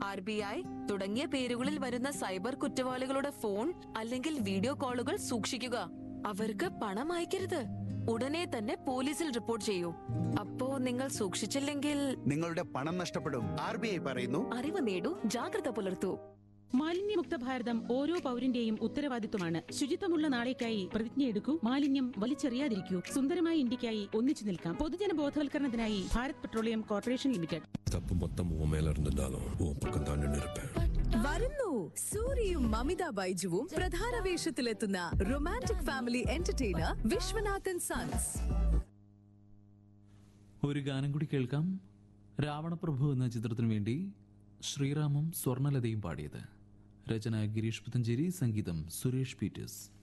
R B I തുടങ്ങിയ പേരുകളിൽ വരുന്ന സൈബർ കുറ്റവാളികളുടെ ഫോൺ അല്ലെങ്കിൽ വീഡിയോ കോളുകൾ സൂക്ഷിക്കുക അവർക്ക് പണം അയക്കരുത് ഉടനെ തന്നെ പോലീസിൽ റിപ്പോർട്ട് ചെയ്യൂ അപ്പോ നിങ്ങൾ സൂക്ഷിച്ചില്ലെങ്കിൽ നിങ്ങളുടെ പണം നഷ്ടപ്പെടും ആർ ബി ഐ പറയുന്നു അറിവ് നേടൂ ജാഗ്രത പുലർത്തൂ മാലിന്യമുക്ത ഭാരതം ഓരോ പൗരന്റെയും ഉത്തരവാദിത്വമാണ് ശുചിത്വമുള്ള നാളേക്കായി പ്രതിജ്ഞയെടുക്കൂ മാലിന്യം വലിച്ചെറിയാതിരിക്കൂ സുന്ദരമായ ഇന്ത്യക്കായി ഒന്നിച്ചു നിൽക്കാം പൊതുജന ബോധവൽക്കരണത്തിനായി ഭാരത് പെട്രോളിയം കോർപ്പറേഷൻ ലിമിറ്റഡ് தப்பு மொத்தம் உன் மேல இருந்திருந்தாலும் உன் பக்கம் தான் நின்று இருப்பேன் വരുന്നു സൂര്യയും മമിത ബൈജുവും പ്രധാന വേഷത്തിലെത്തുന്ന romantic family entertainer Viswanathan sons ഒരു ഗാനം കൂടി കേൾക്കാം രാവണപ്രഭു എന്ന ചിത്രത്തിനു വേണ്ടി ശ്രീറാമും സ്വർണലതയും പാടിയത് രചന ഗിരീഷ് പുത്തഞ്ചേരി സംഗീതം സുരേഷ് പീറ്റേഴ്സ്